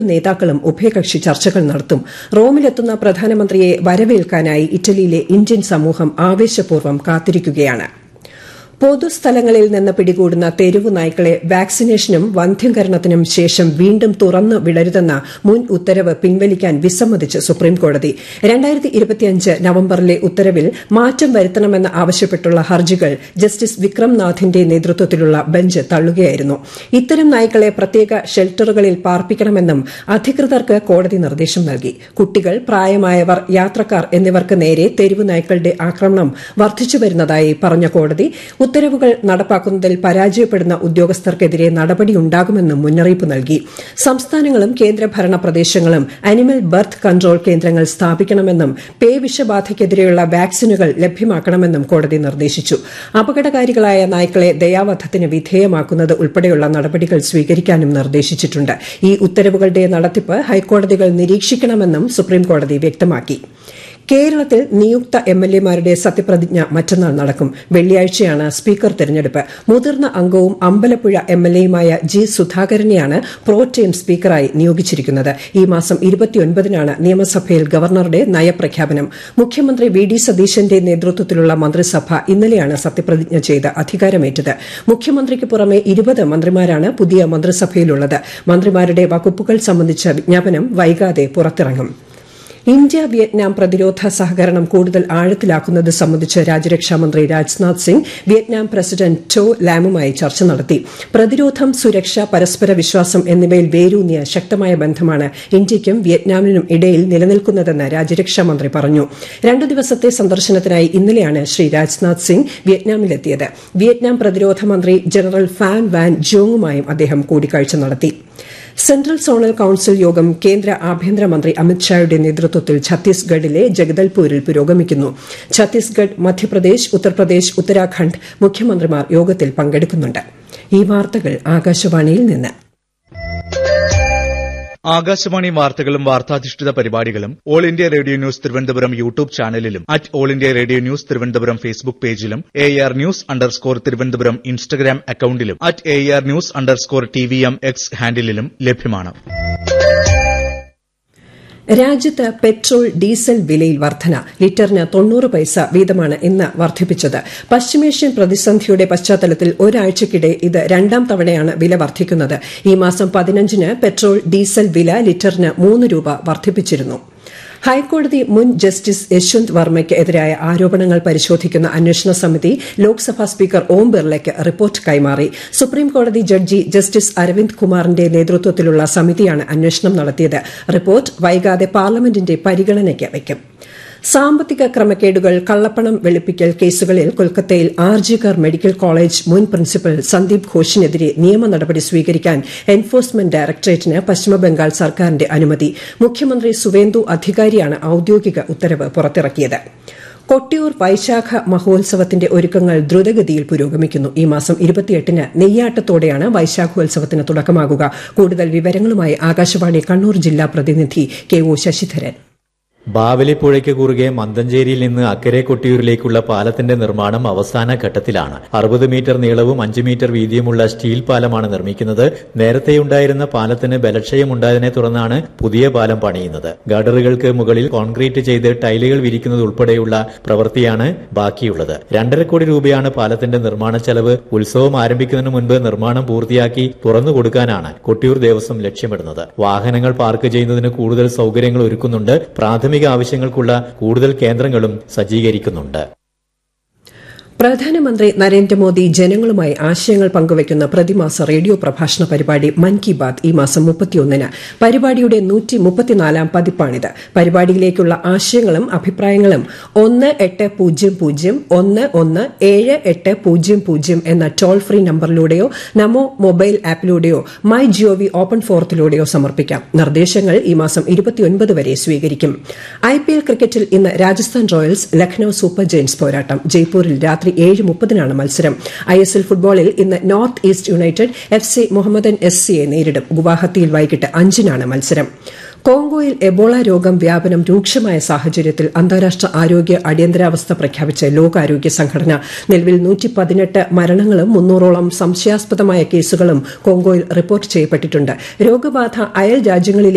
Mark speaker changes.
Speaker 1: നേതാക്കളും ഉഭയകക്ഷി ചർച്ചകൾ നടത്തും റോമിലെത്തുന്ന പ്രധാനമന്ത്രിയെ വരവേൽക്കാനായി ഇറ്റലിയിലെ ഇന്ത്യൻ സമൂഹം ആവേശപൂർവ്വം കാത്തിരിക്കുകയാണ് പൊതുസ്ഥലങ്ങളിൽ നിന്ന് പിടികൂടുന്ന തെരുവു നായ്ക്കളെ വാക്സിനേഷനും വന്ധ്യംകരണത്തിനും ശേഷം വീണ്ടും തുറന്നു വിടരുതെന്ന മുൻ ഉത്തരവ് പിൻവലിക്കാൻ വിസമ്മതിച്ച് സുപ്രീംകോടതി നവംബറിലെ ഉത്തരവിൽ മാറ്റം വരുത്തണമെന്ന് ആവശ്യപ്പെട്ടുള്ള ഹർജികൾ ജസ്റ്റിസ് വിക്രം നാഥിന്റെ നേതൃത്വത്തിലുള്ള ബെഞ്ച് തള്ളുകയായിരുന്നു ഇത്തരം നായ്ക്കളെ പ്രത്യേക ഷെൽട്ടറുകളിൽ പാർപ്പിക്കണമെന്നും അധികൃതർക്ക് കോടതി നിർദ്ദേശം നൽകി കുട്ടികൾ പ്രായമായവർ യാത്രക്കാർ എന്നിവർക്ക് നേരെ തെരുവു നായ്ക്കളുടെ ആക്രമണം വർദ്ധിച്ചുവരുന്നതായി പറഞ്ഞ കോടതി ഉത്തരവുകൾ നടപ്പാക്കുന്നതിൽ പരാജയപ്പെടുന്ന ഉദ്യോഗസ്ഥർക്കെതിരെ നടപടിയുണ്ടാകുമെന്നും മുന്നറിയിപ്പ് നൽകി സംസ്ഥാനങ്ങളും കേന്ദ്രഭരണ പ്രദേശങ്ങളും അനിമൽ ബർത്ത് കൺട്രോൾ കേന്ദ്രങ്ങൾ സ്ഥാപിക്കണമെന്നും പേവിഷബാധയ്ക്കെതിരെയുള്ള വാക്സിനുകൾ ലഭ്യമാക്കണമെന്നും കോടതി നിർദ്ദേശിച്ചു അപകടകാരികളായ നായ്ക്കളെ ദയാവധത്തിന് വിധേയമാക്കുന്നത് ഉൾപ്പെടെയുള്ള നടപടികൾ സ്വീകരിക്കാനും നിർദ്ദേശിച്ചിട്ടുണ്ട് ഈ ഉത്തരവുകളുടെ നടത്തിപ്പ് ഹൈക്കോടതികൾ നിരീക്ഷിക്കണമെന്നും സുപ്രീംകോടതി വ്യക്തമാക്കി കേരളത്തിൽ നിയുക്ത എംഎൽഎമാരുടെ സത്യപ്രതിജ്ഞ മറ്റന്നാൾ നടക്കും വെള്ളിയാഴ്ചയാണ് സ്പീക്കർ തെരഞ്ഞെടുപ്പ് മുതിർന്ന അംഗവും അമ്പലപ്പുഴ എംഎൽഎയുമായ ജി സുധാകരനെയാണ് പ്രോടേം സ്പീക്കറായി നിയോഗിച്ചിരിക്കുന്നത് ഈ മാസം ഇരുപത്തിയൊൻപതിനാണ് നിയമസഭയിൽ ഗവർണറുടെ നയപ്രഖ്യാപനം മുഖ്യമന്ത്രി വി ഡി സതീശന്റെ നേതൃത്വത്തിലുള്ള മന്ത്രിസഭ ഇന്നലെയാണ് സത്യപ്രതിജ്ഞ ചെയ്ത് അധികാരമേറ്റത് മുഖ്യമന്ത്രിക്ക് പുറമെ ഇരുപത് മന്ത്രിമാരാണ് പുതിയ മന്ത്രിസഭയിലുള്ളത് മന്ത്രിമാരുടെ വകുപ്പുകൾ സംബന്ധിച്ച വിജ്ഞാപനം വൈകാതെ പുറത്തിറങ്ങും ഇന്ത്യ വിയറ്റ്നാം പ്രതിരോധ സഹകരണം കൂടുതൽ ആഴത്തിലാക്കുന്നത് സംബന്ധിച്ച് രാജ്യരക്ഷാമന്ത്രി Rajnath Singh Vietnam president To ലാമുമായി ചർച്ച നടത്തി പ്രതിരോധം സുരക്ഷ പരസ്പര വിശ്വാസം എന്നിവയിൽ വേരൂന്നിയ ശക്തമായ ബന്ധമാണ് ഇന്ത്യയ്ക്കും വിയറ്റ്നാമിനും ഇടയിൽ നിലനിൽക്കുന്നതെന്ന് രാജ്യരക്ഷാമന്ത്രി പറഞ്ഞു രണ്ടു ദിവസത്തെ സന്ദർശനത്തിനായി ഇന്നലെയാണ് ശ്രീ രാജ്നാഥ് സിംഗ് വിയറ്റ്നാമിലെത്തിയത് വിയറ്റ്നാം പ്രതിരോധ മന്ത്രി ജനറൽ ഫാൻ വാൻ ജോങ്ങുമായും അദ്ദേഹം കൂടിക്കാഴ്ച നടത്തി സെൻട്രൽ സോണൽ കൌൺസിൽ യോഗം കേന്ദ്ര ആഭ്യന്തരമന്ത്രി അമിത്ഷായുടെ നേതൃത്വത്തിൽ ഛത്തീസ്ഗഡിലെ ജഗദൽപൂരിൽ പുരോഗമിക്കുന്നു ഛത്തീസ്ഗഡ് മധ്യപ്രദേശ് ഉത്തർപ്രദേശ് ഉത്തരാഖണ്ഡ് മുഖ്യമന്ത്രിമാർ യോഗത്തിൽ പങ്കെടുക്കുന്നുണ്ട് ഈ വാർത്തകൾ ആകാശവാണിയിൽ നിന്ന്
Speaker 2: ആകാശവാണി വാർത്തകളും വാർത്താധിഷ്ഠിത പരിപാടികളും all India radio news Thiruvananthapuram YouTube ചാനലിലും at all India radio news Thiruvananthapuram Facebook പേജിലും A R news underscore Thiruvananthapuram Instagram അക്കൌണ്ടിലും at A R news underscore T V M X ഹാൻഡിലും ലഭ്യമാണ്
Speaker 1: രാജ്യത്ത് പെട്രോൾ ഡീസൽ വിലയിൽ വർധന ലിറ്ററിന് തൊണ്ണൂറ് പൈസ വീതമാണ് ഇന്ന് വർദ്ധിപ്പിച്ചത് പശ്ചിമേഷ്യൻ പ്രതിസന്ധിയുടെ പശ്ചാത്തലത്തിൽ ഒരാഴ്ചയ്ക്കിടെ ഇത് രണ്ടാം തവണയാണ് വില വർദ്ധിക്കുന്നത് ഈ മാസം പതിനഞ്ചിന് പെട്രോൾ ഡീസൽ വില ലിറ്ററിന് മൂന്ന് രൂപ വർദ്ധിപ്പിച്ചിരുന്നു ഹൈക്കോടതി മുൻ ജസ്റ്റിസ് യശ്വന്ത് വർമ്മയ്ക്ക് എതിരായ ആരോപണങ്ങൾ പരിശോധിക്കുന്ന അന്വേഷണ സമിതി ലോക്സഭാ സ്പീക്കർ ഓം ബിർളയ്ക്ക് റിപ്പോർട്ട് കൈമാറി സുപ്രീംകോടതി ജഡ്ജി ജസ്റ്റിസ് അരവിന്ദ് കുമാറിന്റെ നേതൃത്വത്തിലുള്ള സമിതിയാണ് അന്വേഷണം നടത്തിയത് റിപ്പോർട്ട് വൈകാതെ പാർലമെന്റിന്റെ പരിഗണനയ്ക്ക് വയ്ക്കും സാമ്പത്തിക ക്രമക്കേടുകൾ കള്ളപ്പണം വെളുപ്പിക്കൽ കേസുകളിൽ കൊൽക്കത്തയിൽ ആർജികർ മെഡിക്കൽ കോളേജ് മുൻ പ്രിൻസിപ്പൽ സന്ദീപ് ഘോഷിനെതിരെ നിയമ നടപടി സ്വീകരിക്കാൻ എൻഫോഴ്സ്മെന്റ് ഡയറക്ടറേറ്റിന് പശ്ചിമബംഗാൾ സർക്കാരിന്റെ അനുമതി മുഖ്യമന്ത്രി സുവേന്ദു അധികാരിയാണ് ഔദ്യോഗിക ഉത്തരവ് പുറത്തിറക്കിയത് കൊട്ടിയൂർ വൈശാഖ മഹോത്സവത്തിന്റെ ഒരുക്കങ്ങൾ ദ്രുതഗതിയിൽ പുരോഗമിക്കുന്നു ഈ മാസം ഇരുപത്തിയെട്ടിന് നെയ്യാട്ടത്തോടെയാണ് വൈശാഖോത്സവത്തിന് തുടക്കമാകുക കൂടുതൽ വിവരങ്ങളുമായി ആകാശവാണി കണ്ണൂർ ജില്ലാ പ്രതിനിധി കെ ഒ ശശിധരൻ
Speaker 3: ബാവലിപ്പുഴയ്ക്ക് കുറുകെ മന്തഞ്ചേരിയിൽ നിന്ന് അക്കരെ കൊട്ടിയൂരിലേക്കുള്ള പാലത്തിന്റെ നിർമ്മാണം അവസാന ഘട്ടത്തിലാണ് അറുപത് മീറ്റർ നീളവും അഞ്ച് മീറ്റർ വീതിയുമുള്ള സ്റ്റീൽ പാലമാണ് നിർമ്മിക്കുന്നത് നേരത്തെയുണ്ടായിരുന്ന പാലത്തിന് ബലക്ഷയമുണ്ടായതിനെ തുടർന്നാണ് പുതിയ പാലം പണിയുന്നത് ഗഡറുകൾക്ക് മുകളിൽ കോൺക്രീറ്റ് ചെയ്ത് ടൈലുകൾ വിരിക്കുന്നത് ഉൾപ്പെടെയുള്ള പ്രവൃത്തിയാണ് ബാക്കിയുള്ളത് രണ്ടര കോടി രൂപയാണ് പാലത്തിന്റെ നിർമ്മാണ ചെലവ് ഉത്സവം ആരംഭിക്കുന്നതിന് മുൻപ് നിർമ്മാണം പൂർത്തിയാക്കി തുറന്നു കൊടുക്കാനാണ് കൊട്ടിയൂർ ദേവസ്വം ലക്ഷ്യമിടുന്നത് വാഹനങ്ങൾ പാർക്ക് ചെയ്യുന്നതിന് കൂടുതൽ സൌകര്യങ്ങൾ ഒരുക്കുന്നുണ്ട് പ്രാഥമിക ആവശ്യങ്ങൾക്കുള്ള കൂടുതൽ കേന്ദ്രങ്ങളും സജ്ജീകരിക്കുന്നുണ്ട്
Speaker 1: പ്രധാനമന്ത്രി നരേന്ദ്രമോദി ജനങ്ങളുമായി ആശയങ്ങൾ പങ്കുവയ്ക്കുന്ന പ്രതിമാസ റേഡിയോ പ്രഭാഷണ പരിപാടി മൻ കി ബാത് ഈ മാസം മുപ്പത്തിയൊന്നിന് പരിപാടിയുടെ നൂറ്റി മുപ്പത്തിനാലാം പതിപ്പാണിത് പരിപാടിയിലേക്കുള്ള ആശയങ്ങളും അഭിപ്രായങ്ങളും ഒന്ന് എട്ട് പൂജ്യം പൂജ്യം ഒന്ന് ഒന്ന് ഏഴ് എട്ട് പൂജ്യം പൂജ്യം എന്ന ടോൾ ഫ്രീ നമ്പറിലൂടെയോ നമോ മൊബൈൽ ആപ്പിലൂടെയോ മൈ ജിഒവി ഓപ്പൺ ഫോറത്തിലൂടെയോ സമർപ്പിക്കാം നിർദ്ദേശങ്ങൾ ഈ മാസം ഇരുപത്തിയൊൻപത് വരെ സ്വീകരിക്കും ഐപിഎൽ ക്രിക്കറ്റിൽ ഇന്ന് Rajasthan royals Lucknow super giants പോരാട്ടം ജയ്പൂരിൽ രാത്രി ഏഴ് മുപ്പതിനാണ് മത്സരം ഐ എസ് എൽ ഫുട്ബോളിൽ ഇന്ന് north east united F C Mohammedan S സിയെ നേരിടും ഗുവാഹത്തിയിൽ വൈകിട്ട് അഞ്ചിനാണ് മത്സരം കോങ്കോയിൽ എബോള രോഗം വ്യാപനം രൂക്ഷമായ സാഹചര്യത്തിൽ അന്താരാഷ്ട്ര ആരോഗ്യ അടിയന്തരാവസ്ഥ പ്രഖ്യാപിച്ച ലോകാരോഗ്യ സംഘടന നിലവിൽ നൂറ്റി പതിനെട്ട് മരണങ്ങളും മുന്നൂറോളം സംശയാസ്പദമായ കേസുകളും കോങ്കോയിൽ റിപ്പോർട്ട് ചെയ്യപ്പെട്ടിട്ടുണ്ട് രോഗബാധ അയൽ രാജ്യങ്ങളിലെ